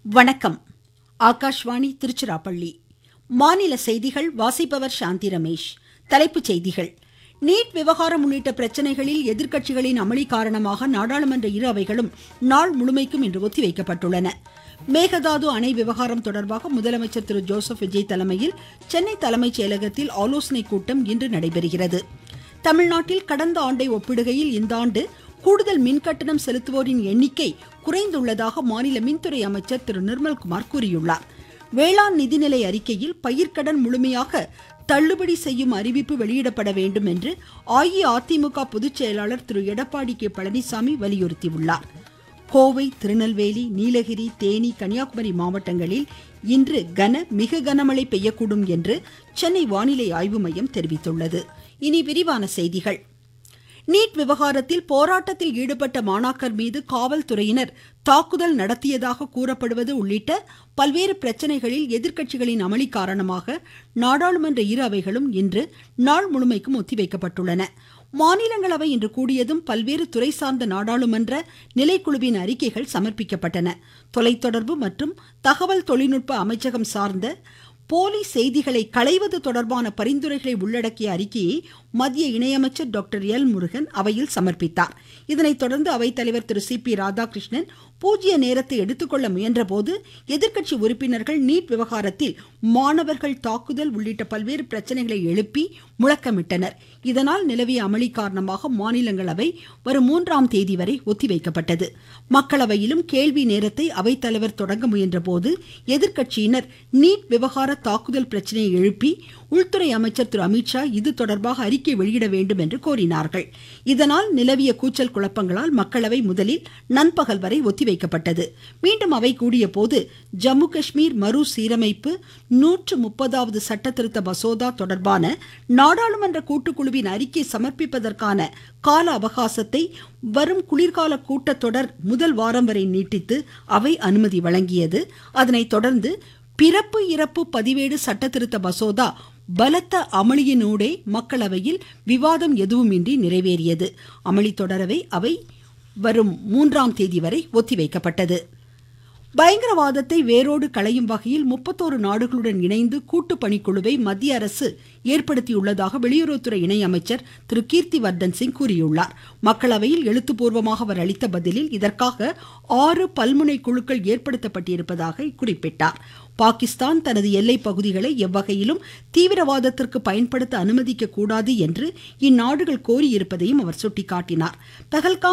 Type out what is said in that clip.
வணக்கம் ஆகாஷ்வாணி திருச்சிராப்பள்ளி மாநில செய்திகள் வாசிப்பவர் சாந்தி ரமேஷ் தலைப்புச் செய்திகள் நீட் விவகாரம் உள்ளிட்ட பிரச்சனைகளில் எதிர்க்கட்சிகளின் அமளி காரணமாக நாடாளுமன்ற இரு அவைகளும் நாள் முழுமைக்கும் இன்று ஒத்திவைக்கப்பட்டுள்ளன மேகதாது அணை விவகாரம் தொடர்பாக முதலமைச்சர் திரு ஜோசப் விஜய் தலைமையில் சென்னை தலைமைச் செயலகத்தில் ஆலோசனைக் கூட்டம் இன்று நடைபெறுகிறது தமிழ்நாட்டில் கடந்த ஆண்டை ஒப்பிடுகையில் இந்த ஆண்டு கூடுதல் மின்கட்டணம் செலுத்துவோரின் எண்ணிக்கை குறைந்துள்ளதாக மாநில மின்துறை அமைச்சர் திரு நிர்மல்குமார் கூறியுள்ளார் வேளாண் நிதிநிலை அறிக்கையில் பயிர்க்கடன் முழுமையாக தள்ளுபடி செய்யும் அறிவிப்பு வெளியிடப்பட வேண்டும் என்று அஇஅதிமுக பொதுச் செயலாளர் திரு எடப்பாடி கே பழனிசாமி வலியுறுத்தியுள்ளார் கோவை திருநெல்வேலி நீலகிரி தேனி கன்னியாகுமரி மாவட்டங்களில் இன்று கன மிக கனமழை பெய்யக்கூடும் என்று சென்னை வானிலை ஆய்வு மையம் தெரிவித்துள்ளது இனி விரிவான செய்திகள் நீட் விவகாரத்தில் போராட்டத்தில் ஈடுபட்ட மாணாக்கர் மீது காவல்துறையினர் தாக்குதல் நடத்தியதாக கூறப்படுவது உள்ளிட்ட பல்வேறு பிரச்சனைகளில் எதிர்க்கட்சிகளின் அமளி காரணமாக நாடாளுமன்ற இரு அவைகளும் இன்று நாள் முழுமைக்கும் ஒத்திவைக்கப்பட்டுள்ளன மாநிலங்களவை இன்று கூடியதும் பல்வேறு துறை சார்ந்த நாடாளுமன்ற நிலைக்குழுவின் அறிக்கைகள் சமர்ப்பிக்கப்பட்டன தொலைத்தொடர்பு மற்றும் தகவல் தொழில்நுட்ப அமைச்சகம் சார்ந்த போலி செய்திகளை களைவது தொடர்பான பரிந்துரைகளை உள்ளடக்கிய அறிக்கையை மத்திய இணையமைச்சர் டாக்டர் எல் முருகன் அவையில் சமர்ப்பித்தார் இதனைத் தொடர்ந்து அவைத்தலைவர் திரு சி பி ராதாகிருஷ்ணன் பூஜ்ய நேரத்தை எடுத்துக்கொள்ள முயன்றபோது எதிர்க்கட்சி உறுப்பினர்கள் நீட் விவகாரத்தில் மாணவர்கள் தாக்குதல் உள்ளிட்ட பல்வேறு பிரச்சனைகளை எழுப்பி முழக்கமிட்டனர் இதனால் நிலவிய அமளி காரணமாக மாநிலங்களவை வரும் மூன்றாம் தேதி வரை ஒத்திவைக்கப்பட்டது மக்களவையிலும் கேள்வி நேரத்தை அவைத்தலைவர் தொடங்க முயன்றபோது எதிர்க்கட்சியினர் நீட் விவகார தாக்குதல் பிரச்சனையை எழுப்பி உள்துறை அமைச்சர் திரு அமித்ஷா இது தொடர்பாக அறிக்கை வெளியிட வேண்டும் என்று கோரினார்கள் இதனால் நிலவிய கூச்சல் குழப்பங்களால் மக்களவை முதலில் நண்பகல் வரை ஒத்திவைக்கப்பட்டது மீண்டும் அவை கூடிய போது ஜம்மு காஷ்மீர் மறு சீரமைப்பு நூற்று முப்பதாவது சட்ட திருத்த மசோதா தொடர்பான நாடாளுமன்ற கூட்டுக்குழுவின் அறிக்கை சமர்ப்பிப்பதற்கான கால அவகாசத்தை வரும் குளிர்கால கூட்டத்தொடர் முதல் வாரம் வரை நீட்டித்து அவை அனுமதி வழங்கியது அதனைத் தொடர்ந்து பிறப்பு இறப்பு பதிவேடு சட்டத்திருத்த மசோதா பலத்த அமளியினூடே மக்களவையில் விவாதம் எதுவுமின்றி நிறைவேறியது அமளி தொடரவே அவை வரும் மூன்றாம் தேதி வரை ஒத்திவைக்கப்பட்டது பயங்கரவாதத்தை வேரோடு களையும் வகையில் முப்பத்தோரு நாடுகளுடன் இணைந்து கூட்டு பணிக்குழுவை மத்திய அரசு ஏற்படுத்தியுள்ளதாக வெளியுறவுத்துறை இணையமைச்சர் திரு கீர்த்தி வர்தன் சிங் கூறியுள்ளார் மக்களவையில் எழுத்துப்பூர்வமாக அவர் அளித்த பதிலில் இதற்காக ஆறு பல்முனை குழுக்கள் ஏற்படுத்தப்பட்டிருப்பதாக குறிப்பிட்டார் பாகிஸ்தான் தனது எல்லை பகுதிகளை எவ்வகையிலும் தீவிரவாதத்திற்கு பயன்படுத்த அனுமதிக்க கூடாது என்று இந்நாடுகள் கோரியிருப்பதையும் அவர் சுட்டிக்காட்டினார் பகல்காம்